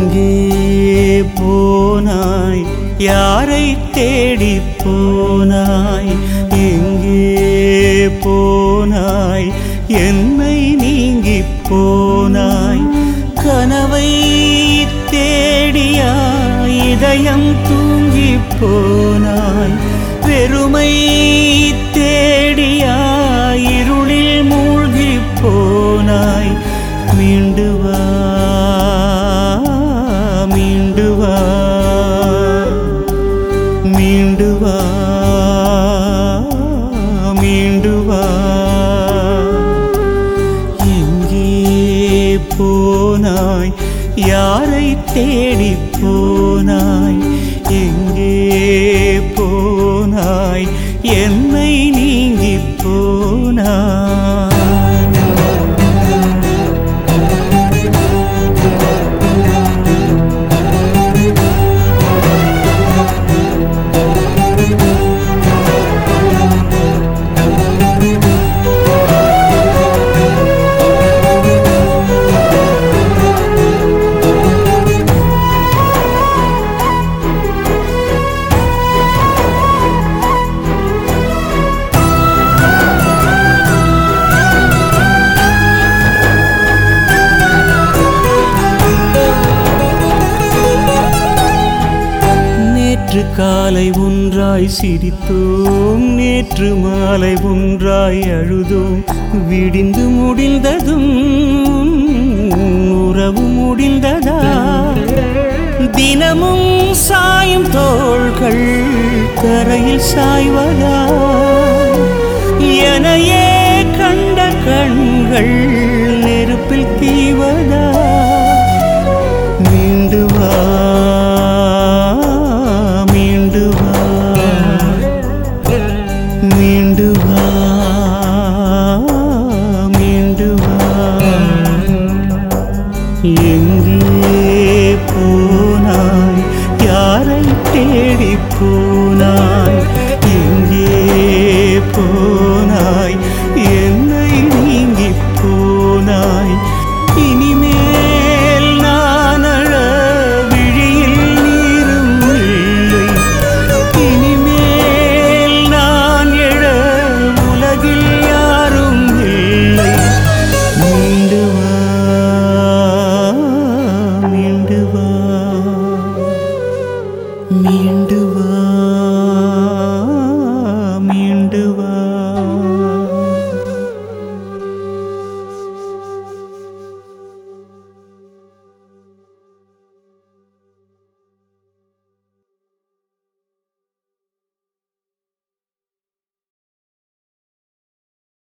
எங்கே போனாய் யாரை தேடி போனாய் எங்கே போனாய் என்னை நீங்கி போனாய் கனவை தேடியா இதயம் தூங்கி போனாய் வெறுமை தேடியா இருளில் மூழ்கி போனாய் மீண்டு வா மீண்டு வா மீண்டு வா மீண்டு வா எங்கே போனாய் யாரை தேடி போனாய் எங்கே போனாய் என்னை நீங்கி போனாய் நேற்று காலை ஒன்றாய் சிரித்தோம் நேற்று மாலை ஒன்றாய் அழுதோம் விடிந்து முடிந்ததும் உறவு முடிந்ததா தினமும் சாயும் தோள்கள் கரையில் சாய்வதா எனையே கண்ட கண்கள்